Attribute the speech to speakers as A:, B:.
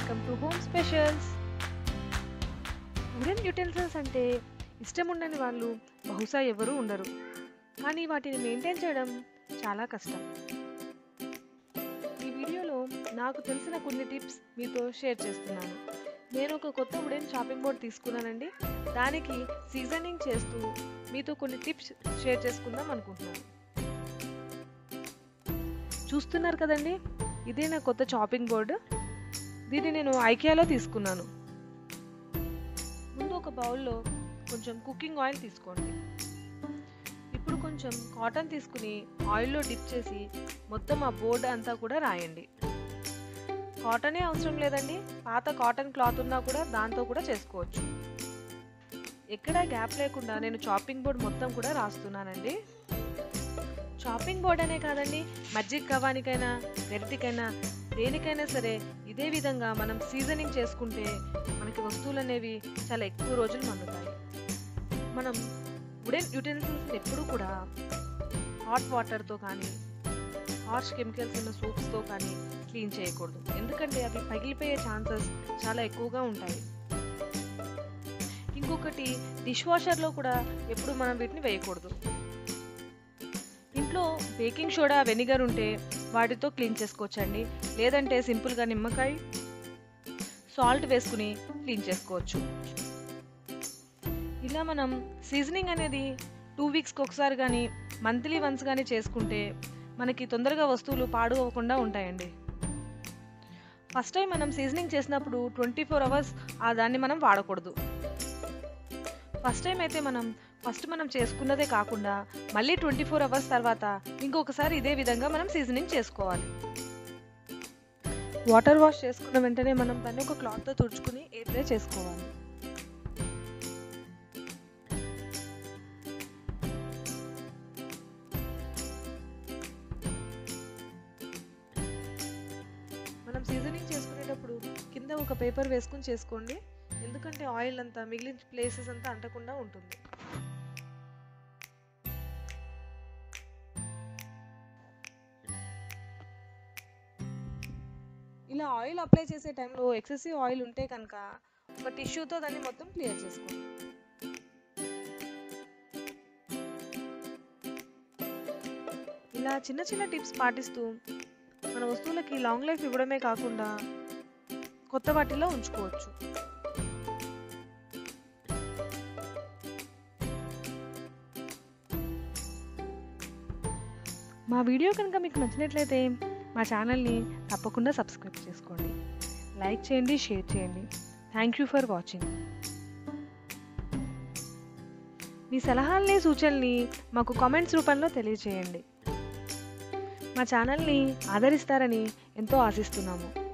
A: welcome to home specials wooden utensils అంటే ఇష్టం ఉండని వాళ్ళు బహుశా ఎవరూ ఉండరు కానీ వాటిని మెయింటైన్ చేయడం చాలా కష్టం ఈ వీడియోలో నాకు తెలిసిన కొన్ని టిప్స్ మీతో షేర్ చేస్తున్నాను నేను ఒక కొత్త వుడెన్ షాపింగ్ బోర్డ్ తీసుకున్నానండి దానికి సీజనింగ్ చేస్తూ మీతో కొన్ని టిప్స్ షేర్ చేసుకుందాం అనుకుంటున్నాను చూస్తున్నారు కదండి ఇదే నా కొత్త చాపింగ్ బోర్డు దీన్ని నేను ఐకియాలో తీసుకున్నాను ముందు ఒక బౌల్లో కొంచెం కుకింగ్ ఆయిల్ తీసుకోండి ఇప్పుడు కొంచెం కాటన్ తీసుకుని ఆయిల్లో డిప్ చేసి మొత్తం ఆ బోర్డు అంతా కూడా రాయండి కాటనే అవసరం లేదండి పాత కాటన్ క్లాత్ ఉన్నా కూడా దాంతో కూడా చేసుకోవచ్చు ఎక్కడా గ్యాప్ లేకుండా నేను చాపింగ్ బోర్డ్ మొత్తం కూడా రాస్తున్నానండి చాపింగ్ బోర్డ్ అనే కాదండి మజ్జిగ కవానికైనా గరిటికైనా దేనికైనా సరే ఇదే విధంగా మనం సీజనింగ్ చేసుకుంటే మనకి వస్తువులు అనేవి చాలా ఎక్కువ రోజులు మన్నుతాయి మనం వుడెన్ యుటెన్సిల్స్ ఎప్పుడు కూడా హాట్ వాటర్తో కానీ హార్ష్ కెమికల్స్ ఉన్న సోప్స్తో కానీ క్లీన్ చేయకూడదు ఎందుకంటే అవి పగిలిపోయే ఛాన్సెస్ చాలా ఎక్కువగా ఉంటాయి ఇంకొకటి డిష్ వాషర్లో కూడా ఎప్పుడు మనం వీటిని వేయకూడదు ఇంట్లో బేకింగ్ సోడా వెనిగర్ ఉంటే వాటితో క్లీన్ చేసుకోవచ్చండి లేదంటే సింపుల్గా నిమ్మకాయ సాల్ట్ వేసుకుని క్లీన్ చేసుకోవచ్చు ఇలా మనం సీజనింగ్ అనేది టూ వీక్స్కి ఒకసారి కానీ మంత్లీ వన్స్ కానీ చేసుకుంటే మనకి తొందరగా వస్తువులు పాడు అవ్వకుండా ఉంటాయండి ఫస్ట్ టైం మనం సీజనింగ్ చేసినప్పుడు ట్వంటీ ఫోర్ అవర్స్ ఆ దాన్ని మనం వాడకూడదు ఫస్ట్ టైం అయితే మనం ఫస్ట్ మనం చేసుకున్నదే కాకుండా మళ్ళీ ట్వంటీ ఫోర్ అవర్స్ తర్వాత ఇంకొకసారి ఇదే విధంగా మనం సీజనింగ్ చేసుకోవాలి వాటర్ వాష్ చేసుకున్న వెంటనే మనం దాన్ని ఒక క్లాత్తో తుడుచుకుని ఎయిర్ డ్రై చేసుకోవాలి మనం సీజనింగ్ చేసుకునేటప్పుడు కింద ఒక పేపర్ వేసుకుని చేసుకోండి ఎందుకంటే ఆయిల్ అంతా మిగిలిన ప్లేసెస్ అంతా అంటకుండా ఉంటుంది ఇలా ఆయిల్ అప్లై చేసే టైంలో ఎక్సెసివ్ ఆయిల్ ఉంటే కనుక ఒక టిష్యూతో దాన్ని మొత్తం క్లియర్ చేసుకోండి ఇలా చిన్న చిన్న టిప్స్ పాటిస్తూ మన వస్తువులకి లాంగ్ లైఫ్ ఇవ్వడమే కాకుండా కొత్త వాటిలో ఉంచుకోవచ్చు మా వీడియో కనుక మీకు నచ్చినట్లయితే మా ఛానల్ని తప్పకుండా సబ్స్క్రైబ్ చేసుకోండి లైక్ చేయండి షేర్ చేయండి థ్యాంక్ యూ ఫర్ వాచింగ్ మీ సలహాల్ని సూచనల్ని మాకు కామెంట్స్ రూపంలో తెలియజేయండి మా ఛానల్ని ఆదరిస్తారని ఎంతో ఆశిస్తున్నాము